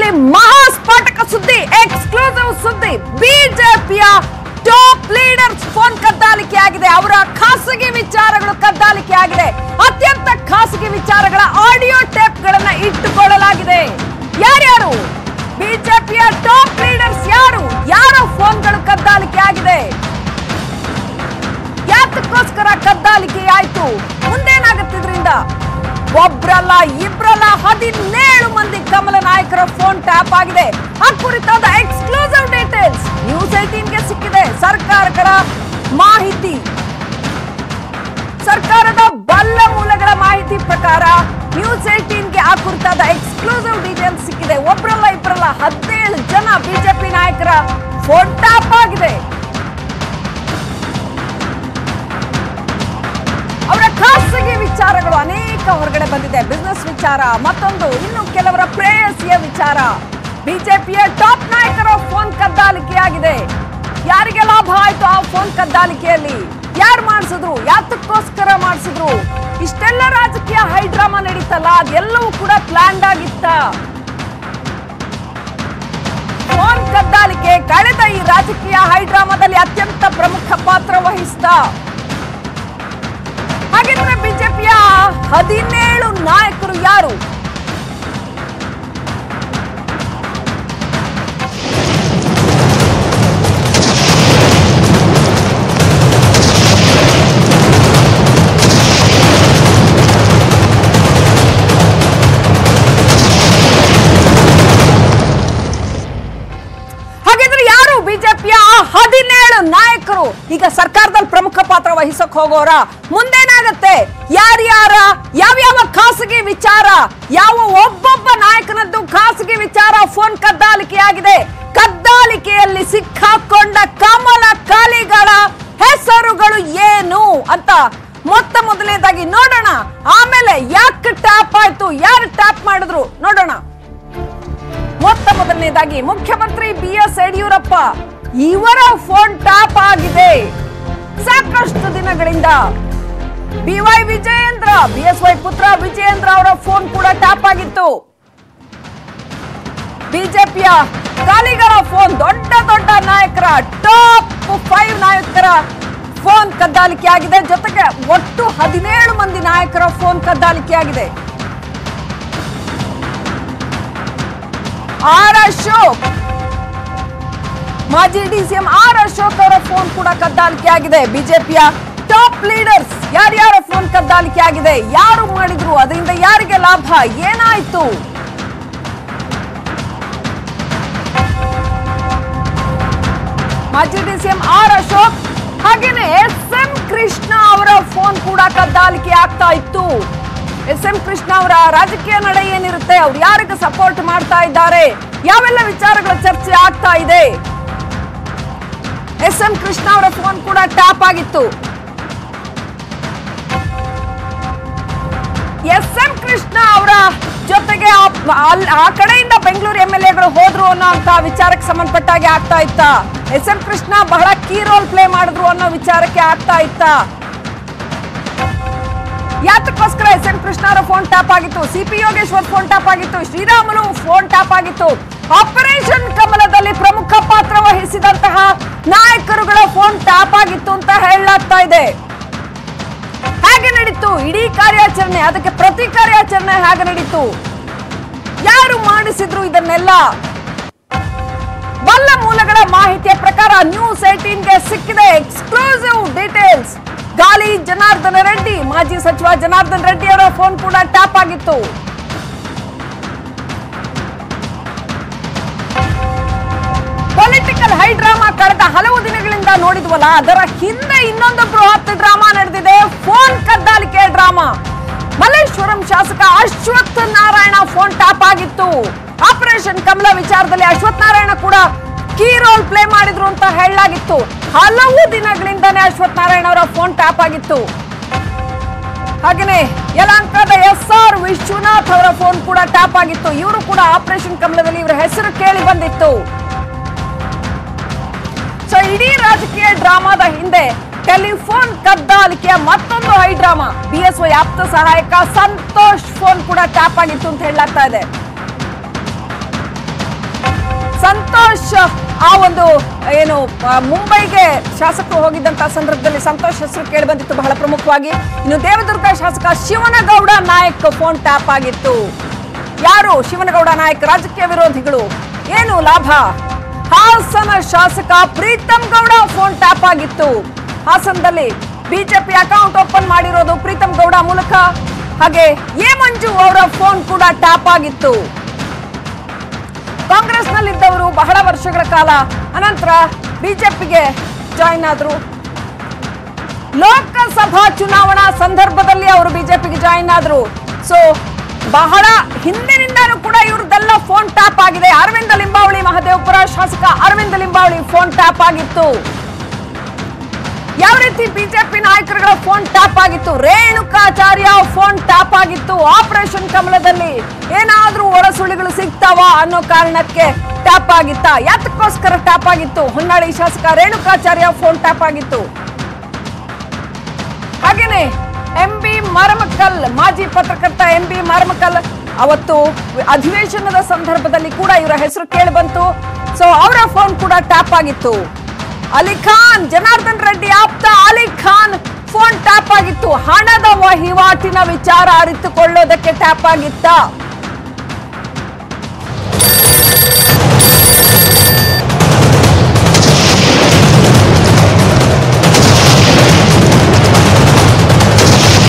ಇಲ್ಲಿ ಮಹಾಸ್ಫೋಟಕ ಸುದ್ದಿ ಎಕ್ಸ್ಕ್ಲೂಸಿವ್ ಸುದ್ದಿ ಬಿಜೆಪಿಯ ಟಾಪ್ ಲೀಡರ್ಸ್ ಫೋನ್ ಕದ್ದಾಲಿಕೆ ಆಗಿದೆ ಅವರ ಖಾಸಗಿ ವಿಚಾರಗಳು ಕದ್ದಾಲಿಕೆ ಆಗಿದೆ ಅತ್ಯಂತ ಖಾಸಗಿ ವಿಚಾರಗಳ ಆಡಿಯೋ ಟೇಪ್ ಗಳನ್ನ ಇಟ್ಟುಕೊಳ್ಳಲಾಗಿದೆ ಯಾರ್ಯಾರು ಬಿಜೆಪಿಯ ಟಾಪ್ ಲೀಡರ್ಸ್ ಯಾರು ಯಾರ ಫೋನ್ಗಳು ಕದ್ದಾಲಿಕೆ ಆಗಿದೆ ಯಾತಕ್ಕೋಸ್ಕರ ಕದ್ದಾಲಿಕೆ ಆಯ್ತು ಮುಂದೇನಾಗತ್ತಿದ್ರಿಂದ ಒಬ್ರಲ್ಲ ಇಬ್ರಲ್ಲ ಹದಿನೇಳು ಮಂದಿ ಕಮಲ ನಾಯಕರ ಫೋನ್ ಟ್ಯಾಪ್ ಆಗಿದೆ ಆ ಕುರಿತಾದ ಎಕ್ಸ್ಕ್ಲೂಸಿವ್ ಡೀಟೇಲ್ಸ್ ನ್ಯೂಸ್ ಏಟೀನ್ಗೆ ಸಿಕ್ಕಿದೆ ಸರ್ಕಾರಗಳ ಮಾಹಿತಿ ಸರ್ಕಾರದ ಬಲ್ಲ ಮೂಲಗಳ ಮಾಹಿತಿ ಪ್ರಕಾರ ನ್ಯೂಸ್ ಏಟೀನ್ಗೆ ಆ ಕುರಿತಾದ ಎಕ್ಸ್ಕ್ಲೂಸಿವ್ ಡೀಟೇಲ್ಸ್ ಸಿಕ್ಕಿದೆ ಒಬ್ರಲ್ಲ ಇಬ್ರಲ್ಲ ಹದಿನೇಳು ಜನ ಬಿಜೆಪಿ ನಾಯಕರ ಫೋನ್ ಟ್ಯಾಪ್ ಆಗಿದೆ ಅವರ ಖಾಸಗಿ ವಿಚಾರಗಳು ಅನೇಕ ಹೊರಗಡೆ ಬಂದಿದೆ ಬಿಸ್ನೆಸ್ ವಿಚಾರ ಮತ್ತೊಂದು ಇನ್ನು ಕೆಲವರ ಪ್ರೇಯಸಿಯ ವಿಚಾರ ಬಿಜೆಪಿಯ ಟಾಪ್ ನಾಯಕರ ಫೋನ್ ಕದ್ದಾಲಿಕೆಯಾಗಿದೆ ಯಾರಿಗೆ ಲಾಭ ಆಯ್ತು ಆ ಫೋನ್ ಕದ್ದಾಲಿಕೆಯಲ್ಲಿ ಯಾರು ಮಾಡಿಸಿದ್ರು ಯಾತಕ್ಕೋಸ್ಕರ ಮಾಡಿಸಿದ್ರು ಇಷ್ಟೆಲ್ಲ ರಾಜಕೀಯ ಹೈಡ್ರಾಮಾ ನಡೀತಲ್ಲ ಅದೆಲ್ಲವೂ ಕೂಡ ಪ್ಲಾನ್ಡ್ ಆಗಿತ್ತ ಫೋನ್ ಕದ್ದಾಲಿಕೆ ಕಳೆದ ಈ ರಾಜಕೀಯ ಹೈಡ್ರಾಮಾದಲ್ಲಿ ಅತ್ಯಂತ ಪ್ರಮುಖ ಪಾತ್ರ ವಹಿಸಿದ ಹಾಗಿದ್ರೆ ಬಿಜೆಪಿಯ ಹದಿನೇಳು ನಾಯಕರು ಯಾರು ಹಾಗಿದ್ರೆ ಯಾರು ಬಿಜೆಪಿಯ ಹದಿನೇಳು ನಾಯಕರು ಈಗ ಸರ್ಕಾರದಲ್ಲಿ ಪ್ರಮುಖ ಪಾತ್ರ ವಹಿಸಕ್ ಹೋಗೋರ ಮುಂದೇನಾಗತ್ತೆ ಯಾರ್ಯಾರ ಯಾವ್ಯಾವ ಖಾಸಗಿ ವಿಚಾರ ಯಾವ ಒಬ್ಬೊಬ್ಬ ನಾಯಕನದ್ದು ಖಾಸಗಿ ವಿಚಾರ ಫೋನ್ ಕದ್ದಾಲಿಕೆ ಆಗಿದೆ ಕದ್ದಾಲಿಕೆಯಲ್ಲಿ ಸಿಕ್ಕಾಕೊಂಡ ಕಮಲ ಕಾಲಿಗಳ ಹೆಸರುಗಳು ಏನು ಅಂತ ಮೊತ್ತ ಮೊದಲನೇದಾಗಿ ನೋಡೋಣ ಆಮೇಲೆ ಯಾಕೆ ಟ್ಯಾಪ್ ಆಯ್ತು ಯಾರು ಟ್ಯಾಪ್ ಮಾಡಿದ್ರು ನೋಡೋಣ ಮೊತ್ತ ಮೊದಲನೇದಾಗಿ ಮುಖ್ಯಮಂತ್ರಿ ಬಿ ಎಸ್ ಯಡಿಯೂರಪ್ಪ ಇವರ ಫೋನ್ ಟ್ಯಾಪ್ ಆಗಿದೆ ಸಾಕಷ್ಟು ದಿನಗಳಿಂದ B Y Vijayendra B S Y ಪುತ್ರ ವಿಜಯೇಂದ್ರ ಅವರ ಫೋನ್ ಕೂಡ ಟ್ಯಾಪ್ ಆಗಿತ್ತು ಬಿಜೆಪಿಯ ಕಾಲಿಗಳ ಫೋನ್ ದೊಡ್ಡ ದೊಡ್ಡ ನಾಯಕರ ಟಾಪ್ ಫೈವ್ ನಾಯಕರ ಫೋನ್ ಕದ್ದಾಲಿಕೆ ಆಗಿದೆ ಜೊತೆಗೆ ಒಟ್ಟು ಹದಿನೇಳು ಮಂದಿ ನಾಯಕರ ಫೋನ್ ಕದ್ದಾಲಿಕೆ ಆಗಿದೆ ಆರ್ ಅಶೋಕ್ ಮಾಜಿ ಡಿಸಿಎಂ ಆರ್ ಅಶೋಕ್ ಅವರ ಫೋನ್ ಕೂಡ ಕದ್ದಾಲಿಕೆ ಆಗಿದೆ ಬಿಜೆಪಿಯ ಟಾಪ್ ಲೀಡರ್ಸ್ ಯಾರ್ಯಾರ ಫೋನ್ ಕದ್ದಾಲಿಕೆ ಆಗಿದೆ ಯಾರು ಮಾಡಿದ್ರು ಅದರಿಂದ ಯಾರಿಗೆ ಲಾಭ ಏನಾಯ್ತು ಮಾಜಿ ಡಿಸಿಎಂ ಆರ್ ಅಶೋಕ್ ಹಾಗೇನೆ ಎಸ್ ಎಂ ಕೃಷ್ಣ ಅವರ ಫೋನ್ ಕೂಡ ಕದ್ದಾಲಿಕೆ ಆಗ್ತಾ ಇತ್ತು ಎಸ್ ಎಂ ಕೃಷ್ಣ ಅವರ ರಾಜಕೀಯ ನಡೆ ಏನಿರುತ್ತೆ ಅವ್ರು ಯಾರಿಗೆ ಸಪೋರ್ಟ್ ಮಾಡ್ತಾ ಇದ್ದಾರೆ ಯಾವೆಲ್ಲ ವಿಚಾರಗಳ ಚರ್ಚೆ ಆಗ್ತಾ ಇದೆ ಎಸ್ ಎಂ ಕೃಷ್ಣ ಅವರ ಫೋನ್ ಕೂಡ ಟ್ಯಾಪ್ ಆಗಿತ್ತು ಎಸ್ ಎಂ ಕೃಷ್ಣ ಅವರ ಜೊತೆಗೆ ಆ- ಅಲ್- ಆ ಕಡೆಯಿಂದ ಬೆಂಗಳೂರು ಎಂ ಎಲ್ ಎಗಳು ಹೋದ್ರು ಅನ್ನೋ ಅಂತ ವಿಚಾರಕ್ಕೆ ಸಂಬಂಧಪಟ್ಟಾಗೆ ಆಗ್ತಾ ಇತ್ತ ಎಸ್ ಎಂ ಕೃಷ್ಣ ಬಹಳ ಕೀ ರೋಲ್ ಪ್ಲೇ ಮಾಡಿದ್ರು ಅನ್ನೋ ವಿಚಾರಕ್ಕೆ ಆಗ್ತಾ ಇತ್ತ ಯಾತಕ್ಕೋಸ್ಕರ ಎಸ್ ಎಂ ಕೃಷ್ಣ ಅವರ ಫೋನ್ ಟ್ಯಾಪ್ ಆಗಿತ್ತು C P Yogeshwar phone tap ಆಗಿತ್ತು ಶ್ರೀರಾಮುಲು ಫೋನ್ ಟ್ಯಾಪ್ ಆಗಿತ್ತು ಆಪರೇಷನ್ ಕಮಲದಲ್ಲಿ ಪ್ರಮುಖ ಪಾತ್ರ ವಹಿಸಿದಂತಹ ನಾಯಕರುಗಳ ಫೋನ್ ಟ್ಯಾಪ್ ಆಗಿತ್ತು ಅಂತ ಹೇಳಲಾಗ್ತಾ ಇದೆ ಹೇಗೆ ನಡೀತು ಇಡೀ ಕಾರ್ಯಾಚರಣೆ ಅದಕ್ಕೆ ಪ್ರತಿ ಕಾರ್ಯಾಚರಣೆ ಹೇಗೆ ನಡೀತು ಯಾರು ಮಾಡಿಸಿದ್ರು ಇದನ್ನೆಲ್ಲ ಬಲ್ಲ ಮೂಲಗಳ ಮಾಹಿತಿಯ ಪ್ರಕಾರ ನ್ಯೂಸ್ ಏಟೀನ್ಗೆ ಸಿಕ್ಕಿದೆ ಎಕ್ಸ್ಕ್ಲೂಸಿವ್ ಡೀಟೇಲ್ಸ್ ಗಾಲಿ ಜನಾರ್ದನ ರೆಡ್ಡಿ ಮಾಜಿ ಸಚಿವ ಜನಾರ್ದನ್ ರೆಡ್ಡಿ ಅವರ ಫೋನ್ ಕೂಡ ಟ್ಯಾಪ್ ಆಗಿತ್ತು ಪೊಲಿಟಿಕಲ್ ಹೈ ಡ್ರಾಮಾ ಕಳೆದ ಹಲವು ದಿನಗಳಿಂದ ನೋಡಿದ್ವಲ್ಲ ಅದರ ಹಿಂದೆ ಇನ್ನೊಂದು ಬೃಹತ್ ಡ್ರಾಮಾ ನಡೆದಿದೆ ಫೋನ್ ಕದ್ದಾಲಿಕೆ ಡ್ರಾಮಾ ಮಲ್ಲೇಶ್ವರಂ ಶಾಸಕ ಅಶ್ವಥ್ ನಾರಾಯಣ ಫೋನ್ ಟ್ಯಾಪ್ ಆಗಿತ್ತು ಆಪರೇಷನ್ ಕಮಲ ವಿಚಾರದಲ್ಲಿ ಅಶ್ವಥ್ ನಾರಾಯಣ ಕೂಡ ಕೀ ರೋಲ್ ಪ್ಲೇ ಮಾಡಿದ್ರು ಅಂತ ಹೇಳಲಾಗಿತ್ತು ಹಲವು ದಿನಗಳಿಂದಾನೇ ಅಶ್ವಥ್ ನಾರಾಯಣ ಅವರ ಫೋನ್ ಟ್ಯಾಪ್ ಆಗಿತ್ತು ಹಾಗೇನೆ ಯಲಹಂಕದ ಎಸ್ ಆರ್ ವಿಶ್ವನಾಥ್ ಅವರ ಫೋನ್ ಕೂಡ ಟ್ಯಾಪ್ ಆಗಿತ್ತು ಇವರು ಕೂಡ ಆಪರೇಷನ್ ಕಮಲದಲ್ಲಿ ಇವರ ಹೆಸರು ಕೇಳಿ ಬಂದಿತ್ತು ಸೊ ಇಡೀ ರಾಜಕೀಯ ಡ್ರಾಮಾದ ಹಿಂದೆ ಟೆಲಿಫೋನ್ ಕದ್ದಾಲಿಕೆಯ ಮತ್ತೊಂದು ಹೈ ಡ್ರಾಮಾ ಬಿಎಸ್ವೈ ಆಪ್ತ ಸಹಾಯಕ ಸಂತೋಷ್ ಫೋನ್ ಕೂಡ ಟ್ಯಾಪ್ ಆಗಿತ್ತು ಅಂತ ಹೇಳಲಾಗ್ತಾ ಇದೆ ಸಂತೋಷ್ ಆ ಒಂದು ಏನು ಆ, ಮುಂಬೈಗೆ ಶಾಸಕರು ಹೋಗಿದ್ದಂತ ಸಂದರ್ಭದಲ್ಲಿ ಸಂತೋಷ್ ಹೆಸರು ಕೇಳಿ ಬಂದಿತ್ತು ಬಹಳ ಪ್ರಮುಖವಾಗಿ ಇನ್ನು ದೇವದುರ್ಗ ಶಾಸಕ ಶಿವನಗೌಡ ನಾಯಕ್ ಫೋನ್ ಟ್ಯಾಪ್ ಆಗಿತ್ತು ಯಾರು ಶಿವನಗೌಡ ನಾಯಕ್ ರಾಜಕೀಯ ವಿರೋಧಿಗಳು ಏನು ಲಾಭ ಹಾಸನ ಶಾಸಕ ಪ್ರೀತಮ್ ಗೌಡ ಫೋನ್ ಟ್ಯಾಪ್ ಆಗಿತ್ತು ಹಾಸನದಲ್ಲಿ ಬಿಜೆಪಿ ಅಕೌಂಟ್ ಓಪನ್ ಮಾಡಿರೋದು ಪ್ರೀತಮ್ ಗೌಡ ಮೂಲಕ ಹಾಗೆ ಎ ಮಂಜು ಅವರ ಫೋನ್ ಕೂಡ ಟ್ಯಾಪ್ ಆಗಿತ್ತು ಕಾಂಗ್ರೆಸ್ನಲ್ಲಿದ್ದವರು ಬಹಳ ವರ್ಷಗಳ ಕಾಲ ಅನಂತರ ಬಿಜೆಪಿಗೆ ಜಾಯಿನ್ ಆದ್ರು ಲೋಕಸಭಾ ಚುನಾವಣಾ ಸಂದರ್ಭದಲ್ಲಿ ಅವರು ಬಿಜೆಪಿಗೆ ಜಾಯಿನ್ ಆದ್ರು ಸೊ ಬಹಳ ಹಿಂದಿನಿಂದನೂ ಕೂಡ ಇವ್ರದ್ದೆಲ್ಲ ಫೋನ್ ಟ್ಯಾಪ್ ಆಗಿದೆ ಅರವಿಂದ ಲಿಂಬಾವಳಿ ಮಹದೇವಪುರ ಶಾಸಕ ಅರವಿಂದ ಲಿಂಬಾವಳಿ ಫೋನ್ ಟ್ಯಾಪ್ ಆಗಿತ್ತು ಯಾವ ರೀತಿ ಬಿಜೆಪಿ ನಾಯಕರುಗಳ ಫೋನ್ ಟ್ಯಾಪ್ ಆಗಿತ್ತು ರೇಣುಕಾಚಾರ್ಯ ಫೋನ್ ಟ್ಯಾಪ್ ಆಗಿತ್ತು ಆಪರೇಷನ್ ಕಮಲದಲ್ಲಿ ಏನಾದ್ರೂ ಒಳಸುಳಿಗಳು ಸಿಗ್ತಾವ ಅನ್ನೋ ಕಾರಣಕ್ಕೆ ಟ್ಯಾಪ್ ಆಗಿತ್ತಾ ಯಾತಕ್ಕೋಸ್ಕರ ಟ್ಯಾಪ್ ಆಗಿತ್ತು ಹೊನ್ನಾಳಿ ಶಾಸಕ ರೇಣುಕಾಚಾರ್ಯ ಫೋನ್ ಟ್ಯಾಪ್ ಆಗಿತ್ತು ಹಾಗೇನೆ ಎಂ ಬಿ ಮರಮಕಲ್ ಮಾಜಿ ಪತ್ರಕರ್ತ ಎಂ ಬಿ ಮರಮಕಲ್ ಅವತ್ತು ಅಧಿವೇಶನದ ಸಂದರ್ಭದಲ್ಲಿ ಕೂಡ ಇವರ ಹೆಸರು ಕೇಳಿ ಬಂತು ಸೊ ಅವರ ಫೋನ್ ಕೂಡ ಟ್ಯಾಪ್ ಆಗಿತ್ತು ಅಲಿ ಖಾನ್ ಜನಾರ್ದನ್ ರೆಡ್ಡಿ ಆಪ್ತ ಅಲಿ ಖಾನ್ ಫೋನ್ ಟ್ಯಾಪ್ ಆಗಿತ್ತು ಹಣದ ವಹಿವಾಟಿನ ವಿಚಾರ ಅರಿತುಕೊಳ್ಳೋದಕ್ಕೆ ಟ್ಯಾಪ್ ಆಗಿತ್ತ